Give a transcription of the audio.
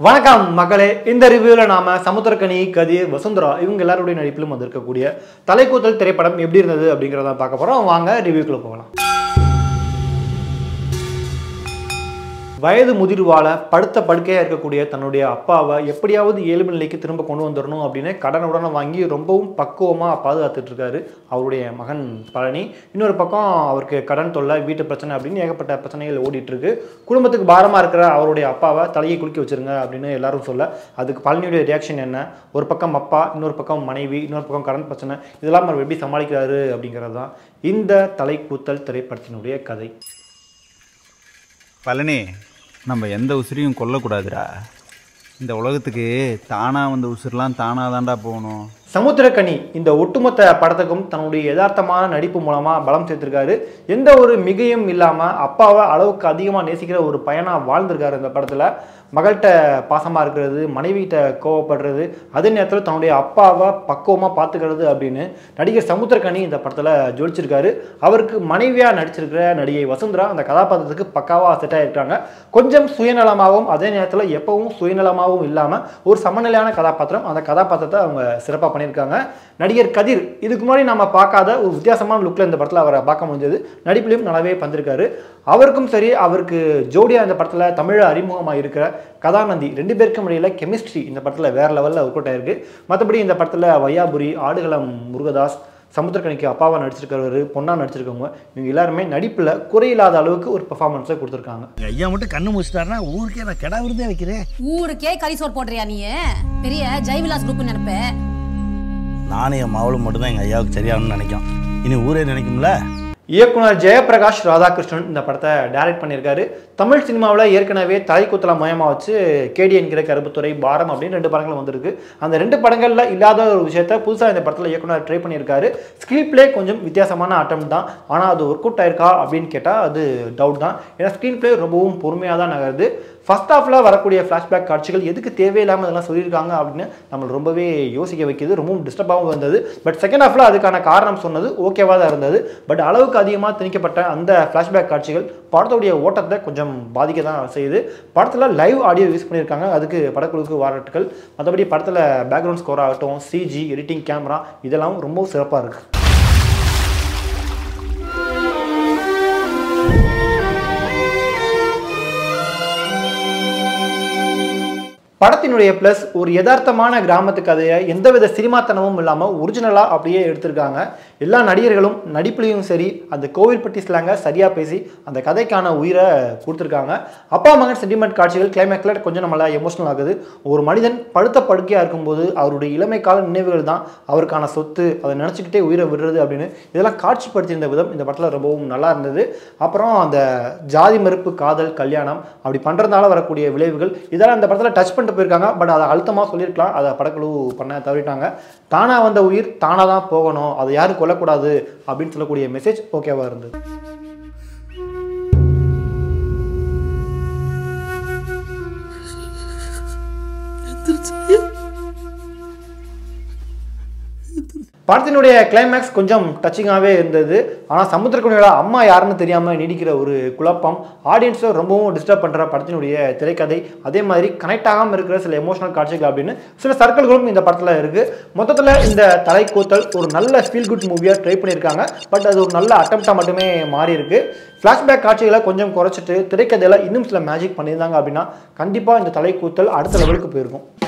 வணக்கம் மக்களே இந்த ரிவ்யூவில் நாம சமுத்திரக்கனி கதிர் வசுந்தரா இவங்க எல்லாருடைய நடிப்பிலும் வந்திருக்கக்கூடிய தலைக்கூத்தல் திரைப்படம் எப்படி இருந்தது அப்படிங்கிறத பார்க்க போறோம் வாங்க ரிவ்யூக்குள்ள போகலாம் வயது முதிர்வால படுத்த படுக்கையாக இருக்கக்கூடிய தன்னுடைய அப்பாவை எப்படியாவது இயல்பு நிலைக்கு திரும்ப கொண்டு வந்துடணும் அப்படின்னு கடனுடனே வாங்கி ரொம்பவும் பக்குவமாக பாதுகாத்துட்டு இருக்காரு அவருடைய மகன் பழனி இன்னொரு பக்கம் அவருக்கு கடன் தொல்லை வீட்டு பிரச்சனை அப்படின்னு ஏகப்பட்ட பிரச்சனைகள் ஓடிட்டு இருக்கு குடும்பத்துக்கு பாரமாக இருக்கிற அவருடைய அப்பாவை தலையை குலுக்கி வச்சிருங்க அப்படின்னு எல்லாரும் சொல்ல அதுக்கு பழனியுடைய ரியாக்ஷன் என்ன ஒரு பக்கம் அப்பா இன்னொரு பக்கம் மனைவி இன்னொரு பக்கம் கடன் பிரச்சனை இதெல்லாம் அவர் எப்படி சமாளிக்கிறாரு அப்படிங்கிறது தான் இந்த தலைக்கூத்தல் திரைப்படத்தினுடைய கதை பழனி நம்ம எந்த உசிரியும் கொல்லக்கூடாதுடா இந்த உலகத்துக்கு தானாக வந்த உசுரெலாம் தானாக தான்டா போகணும் சமுத்திரக்கனி இந்த ஒட்டுமொத்த படத்துக்கும் தன்னுடைய யதார்த்தமான நடிப்பு மூலமா பலம் சேர்த்திருக்காரு எந்த ஒரு மிகையும் இல்லாம அப்பாவை அளவுக்கு அதிகமா நேசிக்கிற ஒரு பையனா வாழ்ந்திருக்காரு இந்த படத்துல மகள்கிட்ட பாசமா இருக்கிறது மனைவிகிட்ட கோவப்படுறது அதே நேரத்தில் தன்னுடைய அப்பாவை பக்குவமா பார்த்துக்கிறது அப்படின்னு நடிகர் சமுத்திரக்கனி இந்த படத்துல ஜொலிச்சிருக்காரு அவருக்கு மனைவியா நடிச்சிருக்கிற நடிகை வசுந்தரா அந்த கதாபாத்திரத்துக்கு பக்காவா செட் ஆயிருக்காங்க கொஞ்சம் சுயநலமாகவும் அதே நேரத்தில் எப்பவும் சுயநலமாகவும் இல்லாம ஒரு சமநிலையான கதாபாத்திரம் அந்த கதாபாத்திரத்தை அவங்க சிறப்பாக பண்ணியிருக்காங்க நடிகர் கதிர் இதுக்கு முன்னாடி நம்ம பார்க்காத ஒரு வித்தியாசமான லுக்கில் இந்த படத்தில் அவரை பார்க்க முடிஞ்சது நடிப்பிலையும் நல்லாவே பந்திருக்காரு அவருக்கும் சரி அவருக்கு ஜோடியா இந்த படத்தில் தமிழ் அறிமுகமாக இருக்கிற கதாநந்தி ரெண்டு பேருக்கும் இடையில கெமிஸ்ட்ரி இந்த படத்தில் வேற லெவலில் ஒர்க் அவுட் ஆயிருக்கு மற்றபடி இந்த படத்தில் வையாபுரி ஆடுகளம் முருகதாஸ் சமுத்திரக்கணிக்கு அப்பாவா நடிச்சிருக்கிறவர் பொண்ணா நடிச்சிருக்கவங்க இவங்க எல்லாருமே நடிப்பில் குறையில்லாத அளவுக்கு ஒரு பெர்ஃபார்மன்ஸை கொடுத்துருக்காங்க எங்க ஐயா மட்டும் கண்ணு முடிச்சிட்டாருன்னா ஊருக்கே நான் கெடா விருந்தே வைக்கிறேன் ஊருக்கே கறி சோறு போடுறியா நீ பெரிய ஜெய்விலாஸ் குரூப் நினைப்ப நானும் என் மாவளும் மட்டும்தான் எங்க ஐயாவுக்கு சரியாகணும்னு நினைக்கும் இனி ஊரே நினைக்கும்ல இயக்குனர் ஜெயபிரகாஷ் ராதாகிருஷ்ணன் இந்த படத்தை டைரக்ட் பண்ணியிருக்காரு தமிழ் சினிமாவில் ஏற்கனவே தலைக்குத்தல மயமாக வச்சு கேடி என்கிற கருப்புத்துறை பாரம் அப்படின்னு ரெண்டு படங்கள் வந்திருக்கு அந்த ரெண்டு படங்களில் இல்லாத ஒரு விஷயத்த புதுசாக இந்த படத்தில் இயக்குனர் ட்ரை பண்ணியிருக்காரு ஸ்க்ரீன் ப்ளே கொஞ்சம் வித்தியாசமான அட்டம் தான் ஆனால் அது ஒர்க் அவுட் ஆயிருக்கா அப்படின்னு கேட்டால் அது டவுட் தான் ஏன்னா ஸ்க்ரீன் ப்ளே ரொம்பவும் பொறுமையாக தான் நகருது ஃபர்ஸ்ட் ஹாஃபில் வரக்கூடிய ஃப்ளாஷ்பேக் காட்சிகள் எதுக்கு தேவையில்லாமல் இதெல்லாம் சொல்லியிருக்காங்க அப்படின்னு நம்மளை ரொம்பவே யோசிக்க வைக்கிது ரொம்பவும் டிஸ்டர்பாகவும் இருந்தது பட் செகண்ட் ஹாஃபில் அதுக்கான காரணம் சொன்னது ஓகேவாக தான் இருந்தது பட் அளவுக்கு அதிகமாக திணிக்கப்பட்ட அந்த ஃப்ளாஷ்பேக் காட்சிகள் படத்துடைய ஓட்டத்தை கொஞ்சம் பாதிக்க தான் செய்யுது படத்தில் லைவ் ஆடியோ யூஸ் பண்ணியிருக்காங்க அதுக்கு படக்குழுவுக்கு பாராட்டுகள் மற்றபடி படத்தில் பேக்ரவுண்ட் ஸ்கோர் ஆகட்டும் சிஜி எடிட்டிங் கேமரா இதெல்லாம் ரொம்ப சிறப்பாக இருக்குது படத்தினுடைய ப்ளஸ் ஒரு யதார்த்தமான கிராமத்து கதையை எந்தவித சினிமாத்தனமும் இல்லாமல் ஒரிஜினலாக அப்படியே எடுத்திருக்காங்க எல்லா நடிகர்களும் நடிப்புலையும் சரி அந்த கோவில்பட்டி ஸ்லாங்கை சரியாக பேசி அந்த கதைக்கான உயிரை கொடுத்துருக்காங்க அப்பா மகன் சென்டிமெண்ட் காட்சிகள் கிளைமேக்ஸில் கொஞ்சம் நம்மள எமோஷனல் ஆகுது ஒரு மனிதன் படுத்த படுக்கையாக இருக்கும்போது அவருடைய இளமை கால நினைவுகள் தான் அவருக்கான சொத்து அதை நினச்சிக்கிட்டே உயிரை விடுறது அப்படின்னு இதெல்லாம் காட்சிப்படுத்தியிருந்த விதம் இந்த படத்தில் ரொம்பவும் நல்லா இருந்தது அப்புறம் அந்த ஜாதி மறுப்பு காதல் கல்யாணம் அப்படி பண்ணுறதுனால வரக்கூடிய விளைவுகள் இதெல்லாம் இந்த படத்தில் டச் பண்ணிட்டு போயிருக்காங்க பட் அதை அழுத்தமாக சொல்லியிருக்கலாம் அதை படக்குழு பண்ண தவறிட்டாங்க தானாக வந்த உயிர் தானாக தான் போகணும் அதை யாரும் கொல்லக்கூடாது அப்படின்னு சொல்லக்கூடிய மெசேஜ் ஓகேவாக இருந்தது படத்தினுடைய கிளைமேக்ஸ் கொஞ்சம் டச்சிங்காகவே இருந்தது ஆனால் சமுத்திரக்கணியோட அம்மா யாருன்னு தெரியாமல் நீடிக்கிற ஒரு குழப்பம் ஆடியன்ஸை ரொம்பவும் டிஸ்டர்ப் பண்ணுற படத்தினுடைய திரைக்கதை அதே மாதிரி கனெக்ட் ஆகாமல் இருக்கிற சில எமோஷனல் காட்சிகள் அப்படின்னு சில சர்க்கிள்களும் இந்த படத்தில் இருக்குது மொத்தத்தில் இந்த தலைக்கூத்தல் ஒரு நல்ல ஃபீல் குட் மூவியாக ட்ரை பண்ணியிருக்காங்க பட் அது ஒரு நல்ல அட்டம்ப்டாக மட்டுமே மாறி இருக்கு ஃப்ளாஷ்பேக் காட்சிகளை கொஞ்சம் குறைச்சிட்டு திரைக்கதையில் இன்னும் சில மேஜிக் பண்ணியிருந்தாங்க அப்படின்னா கண்டிப்பாக இந்த தலைக்கூத்தல் அடுத்த லெவலுக்கு போயிருக்கும்